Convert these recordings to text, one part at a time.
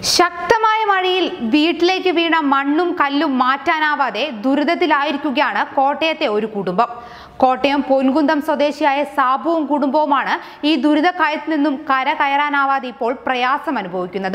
ശക്തമായ മഴയിൽ വീട്ടിലേക്ക് വീണ മണ്ണും കല്ലും മാറ്റാനാവാതെ ദുരിതത്തിലായിരിക്കുകയാണ് കോട്ടയത്തെ ഒരു കുടുംബം കോട്ടയം പൊൻകുന്തം സ്വദേശിയായ സാബുവും കുടുംബവുമാണ് ഈ ദുരിതക്കയത്തിൽ നിന്നും കര കയറാനാവാതെ ഇപ്പോൾ പ്രയാസം അനുഭവിക്കുന്നത്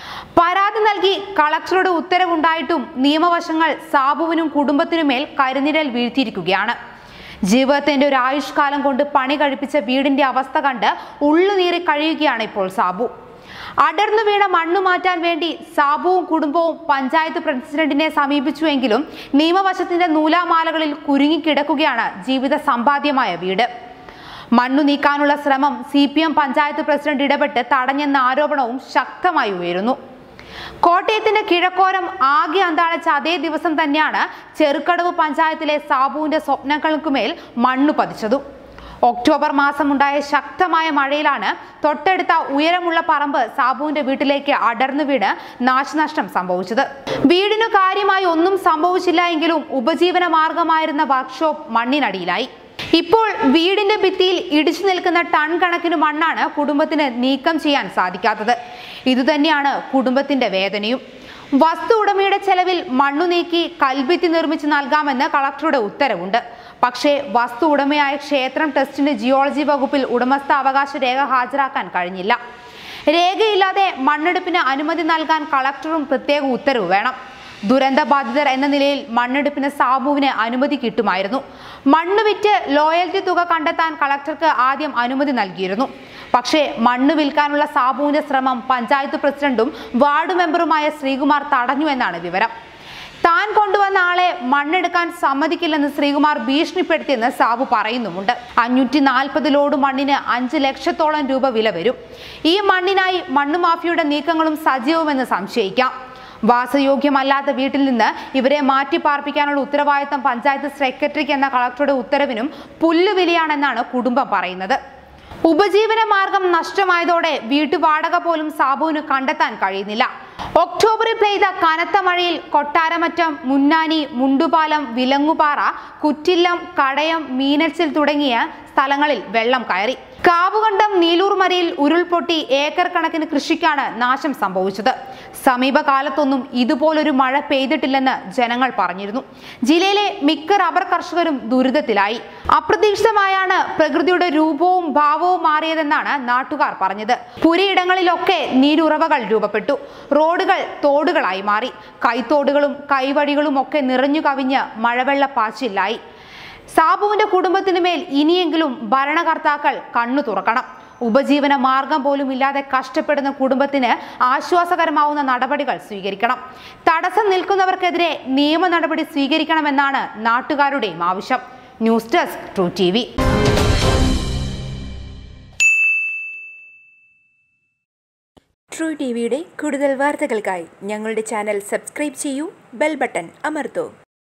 പരാതി നൽകി കളക്ടറുടെ ഉത്തരവുണ്ടായിട്ടും നിയമവശങ്ങൾ സാബുവിനും കുടുംബത്തിനുമേൽ കരുനിഴൽ വീഴ്ത്തിയിരിക്കുകയാണ് ജീവിതത്തിന്റെ ഒരു ആയുഷ്കാലം കൊണ്ട് പണി കഴിപ്പിച്ച വീടിന്റെ അവസ്ഥ കണ്ട് ഉള്ളുനീറി കഴിയുകയാണ് ഇപ്പോൾ സാബു അടർന്നു വീണ മണ്ണു മാറ്റാൻ വേണ്ടി സാബുവും കുടുംബവും പഞ്ചായത്ത് പ്രസിഡന്റിനെ സമീപിച്ചുവെങ്കിലും നിയമവശത്തിന്റെ നൂലാമാലകളിൽ കുരുങ്ങിക്കിടക്കുകയാണ് ജീവിത സമ്പാദ്യമായ വീട് മണ്ണു നീക്കാനുള്ള ശ്രമം C P M panchayat president ഇടപെട്ട് തടഞ്ഞെന്ന ആരോപണവും ശക്തമായി ഉയരുന്നു കോട്ടയത്തിന്റെ കിഴക്കോരം ആകെ അന്താളിച്ച അതേ ദിവസം തന്നെയാണ് ചെറുക്കടവ് പഞ്ചായത്തിലെ സാബുവിന്റെ സ്വപ്നങ്ങൾക്കുമേൽ മണ്ണു പതിച്ചതും ഒക്ടോബർ മാസമുണ്ടായ ശക്തമായ മഴയിലാണ് തൊട്ടടുത്ത ഉയരമുള്ള പറമ്പ് സാബുവിന്റെ വീട്ടിലേക്ക് അടർന്നു വീണ് നാശനഷ്ടം സംഭവിച്ചത് വീടിനു കാര്യമായി ഒന്നും സംഭവിച്ചില്ല എങ്കിലും ഉപജീവന മാർഗമായിരുന്ന വർക്ക്ഷോപ്പ് മണ്ണിനടിയിലായി ഇപ്പോൾ വീടിന്റെ ഭിത്തിയിൽ ഇടിച്ചു നിൽക്കുന്ന ടൺ കണക്കിന് മണ്ണാണ് കുടുംബത്തിന് നീക്കം ചെയ്യാൻ സാധിക്കാത്തത് ഇതുതന്നെയാണ് കുടുംബത്തിന്റെ വേദനയും വസ്തു ഉടമയുടെ ചെലവിൽ മണ്ണു നീക്കി കൽഭിത്തി നിർമ്മിച്ച് നൽകാമെന്ന് കളക്ടറുടെ ഉത്തരവുണ്ട് പക്ഷേ വസ്തു ഉടമയായ ക്ഷേത്രം ടെസ്റ്റിന് ജിയോളജി വകുപ്പിൽ ഉടമസ്ഥാവകാശ രേഖ ഹാജരാക്കാൻ കഴിഞ്ഞില്ല രേഖയില്ലാതെ മണ്ണെടുപ്പിന് അനുമതി നൽകാൻ കളക്ടറും പ്രത്യേക ഉത്തരവ് വേണം ദുരന്തബാധിതർ എന്ന നിലയിൽ മണ്ണെടുപ്പിന് സാബുവിന് അനുമതി കിട്ടുമായിരുന്നു മണ്ണ് വിറ്റ് ലോയൽറ്റി തുക കണ്ടെത്താൻ കളക്ടർക്ക് ആദ്യം അനുമതി നൽകിയിരുന്നു പക്ഷേ മണ്ണ് വിൽക്കാനുള്ള സാബുവിന്റെ ശ്രമം പഞ്ചായത്ത് പ്രസിഡന്റും വാർഡ് മെമ്പറുമായ ശ്രീകുമാർ തടഞ്ഞു എന്നാണ് വിവരം താൻ കൊണ്ടുവന്ന ആളെ മണ്ണെടുക്കാൻ സമ്മതിക്കില്ലെന്ന് ശ്രീകുമാർ ഭീഷണിപ്പെടുത്തിയെന്ന് സാബു പറയുന്നുമുണ്ട് അഞ്ഞൂറ്റി നാൽപ്പത് ലോഡ് മണ്ണിന് അഞ്ച് ലക്ഷത്തോളം രൂപ വില വരും ഈ മണ്ണിനായി മണ്ണ് മാഫിയുടെ നീക്കങ്ങളും സജീവമെന്ന് സംശയിക്കാം വാസയോഗ്യമല്ലാത്ത വീട്ടിൽ നിന്ന് ഇവരെ മാറ്റി പാർപ്പിക്കാനുള്ള ഉത്തരവാദിത്തം പഞ്ചായത്ത് സെക്രട്ടറിക്ക് എന്ന കളക്ടറുടെ ഉത്തരവിനും പുല്ലുവിലയാണെന്നാണ് കുടുംബം പറയുന്നത് ഉപജീവന മാർഗം നഷ്ടമായതോടെ വീട്ടുവാടക പോലും സാബുവിന് കണ്ടെത്താൻ കഴിയുന്നില്ല ഒക്ടോബറിൽ പെയ്ത കനത്ത മഴയിൽ കൊട്ടാരമറ്റം മുന്നാനി മുണ്ടുപാലം വിലങ്ങുപാറ കുറ്റില്ലം കടയം മീനച്ചിൽ തുടങ്ങിയ സ്ഥലങ്ങളിൽ വെള്ളം കയറി കാവുകണ്ടം നീലൂർമരയിൽ ഉരുൾപൊട്ടി ഏക്കർ കണക്കിന് കൃഷിക്കാണ് നാശം സംഭവിച്ചത് സമീപകാലത്തൊന്നും ഇതുപോലൊരു മഴ പെയ്തിട്ടില്ലെന്ന് ജനങ്ങൾ പറഞ്ഞിരുന്നു ജില്ലയിലെ മിക്ക റബ്ബർ കർഷകരും ദുരിതത്തിലായി അപ്രതീക്ഷിതമായാണ് പ്രകൃതിയുടെ രൂപവും ഭാവവും മാറിയതെന്നാണ് നാട്ടുകാർ പറഞ്ഞത് പുരയിടങ്ങളിലൊക്കെ നീരുറവകൾ രൂപപ്പെട്ടു റോഡുകൾ തോടുകളായി മാറി കൈത്തോടുകളും കൈവഴികളും ഒക്കെ നിറഞ്ഞു കവിഞ്ഞ് മഴവെള്ളപ്പാച്ചിലായി സാബുവിന്റെ കുടുംബത്തിന് മേൽ ഇനിയെങ്കിലും ഭരണകർത്താക്കൾ കണ്ണു തുറക്കണം ഉപജീവന മാർഗം പോലും ഇല്ലാതെ കഷ്ടപ്പെടുന്ന കുടുംബത്തിന് ആശ്വാസകരമാവുന്ന നടപടികൾ സ്വീകരിക്കണം തടസ്സം നിൽക്കുന്നവർക്കെതിരെ നിയമ നടപടി സ്വീകരിക്കണമെന്നാണ് നാട്ടുകാരുടെയും ആവശ്യം news desk true T true T വിയുടെ കൂടുതൽ വാർത്തകൾക്കായി ഞങ്ങളുടെ ചാനൽ സബ്സ്ക്രൈബ് ചെയ്യൂ ബെൽ ബട്ടൺ അമർത്തൂ